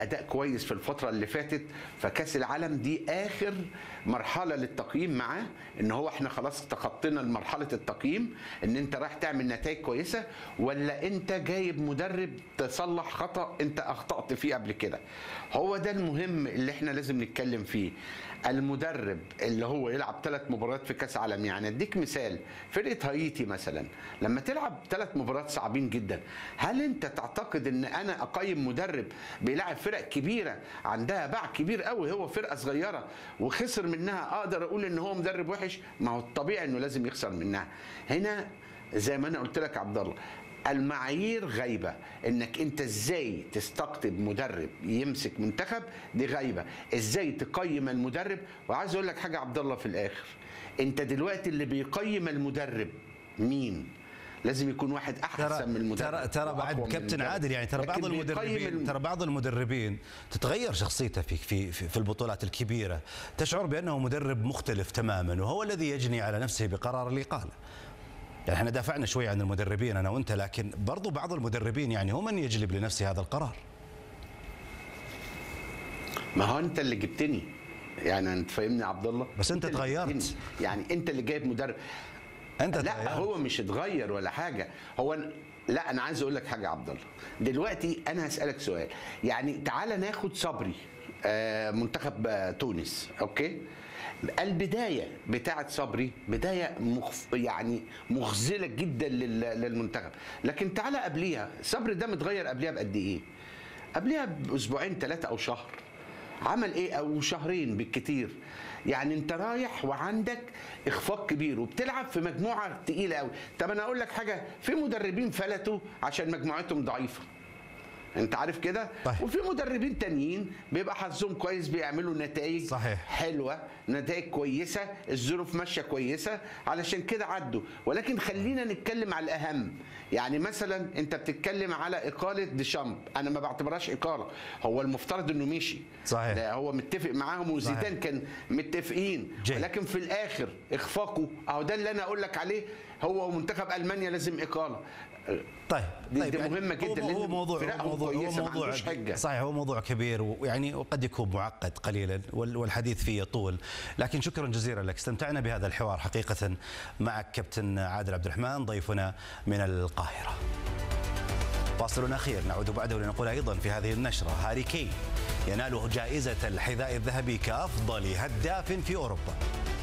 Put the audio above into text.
اداء كويس في الفتره اللي فاتت فكاس العالم دي اخر مرحله للتقييم معاه ان هو احنا خلاص تخطينا مرحله التقييم ان انت رايح تعمل نتائج كويسه ولا انت جايب مدرب تصلح خطا انت اخطات فيه قبل كده هو ده المهم اللي احنا لازم نتكلم فيه المدرب اللي هو يلعب ثلاث مباريات في كاس عالم يعني اديك مثال فرقه هايتي مثلا لما تلعب ثلاث مباريات صعبين جدا هل انت تعتقد ان انا اقيم مدرب بيلعب فرق كبيره عندها باع كبير قوي هو فرقه صغيره وخسر منها اقدر اقول ان هو مدرب وحش ما هو الطبيعي انه لازم يخسر منها هنا زي ما انا قلت لك يا عبد الله المعايير غايبه انك انت ازاي تستقطب مدرب يمسك منتخب دي غايبه ازاي تقيم المدرب وعايز اقول لك حاجه يا عبد الله في الاخر انت دلوقتي اللي بيقيم المدرب مين لازم يكون واحد احسن ترى من المدرب ترى ترى بعد وأقوى من كابتن المدرب. عادل يعني ترى بعض لكن بيقيم المدربين الم- ترى بعض المدربين تتغير شخصيته في في في في البطولات الكبيره تشعر بانه مدرب مختلف تماما وهو الذي يجني على نفسه بقرار الاقاله يعني احنا دافعنا شوي عن المدربين انا وانت لكن برضو بعض المدربين يعني هو من يجلب لنفسه هذا القرار ما هو انت اللي جبتني يعني انت فاهمني يا عبد الله بس أنت اللي اتغيرت. جبتني. يعني انت اللي جايب مدرب انت لا تغيرت. هو مش اتغير ولا حاجه هو ن- لا انا عايز اقول لك حاجه يا عبد الله دلوقتي انا هسالك سؤال يعني تعالى ناخد صبري آه، منتخب آه، تونس اوكي البدايه بتاعه صبري بدايه مخف يعني مخزله جدا لل- للمنتخب لكن تعالى قبليها صبري ده متغير قبليها بقد ايه قبليها باسبوعين ثلاثه او شهر عمل ايه او شهرين بالكتير يعني انت رايح وعندك اخفاق كبير وبتلعب في مجموعه تقيله قوي طب انا اقول لك حاجه في مدربين فلتوا عشان مجموعتهم ضعيفه انت عارف كده طيب. وفي مدربين تانيين بيبقى حظهم كويس بيعملوا نتائج صحيح. حلوه نتائج كويسه الظروف ماشيه كويسه علشان كده عدوا ولكن خلينا نتكلم على الاهم يعني مثلا انت بتتكلم على اقاله ديشامب انا ما بعتبرهاش اقاله هو المفترض انه مشي صحيح. ده هو متفق معاهم وزيدان صحيح. كان متفقين جيد. ولكن في الاخر اخفاقه اهو ده اللي انا اقول لك عليه هو ومنتخب المانيا لازم اقاله طيب دي- طيب دي مهمة هو- جداً، هو لأن موضوع فرقهم هو موضوع كويسة، هو ما موضوع عندوش حجة. صحيح هو موضوع كبير ويعني وقد يكون معقد قليلا وال- والحديث فيه يطول لكن شكرا جزيلا لك استمتعنا بهذا الحوار حقيقه معك كابتن عادل عبد الرحمن ضيفنا من القاهره فاصل اخير نعود بعده لنقول ايضا في هذه النشره هاري كين ينال جائزه الحذاء الذهبي كافضل هداف في اوروبا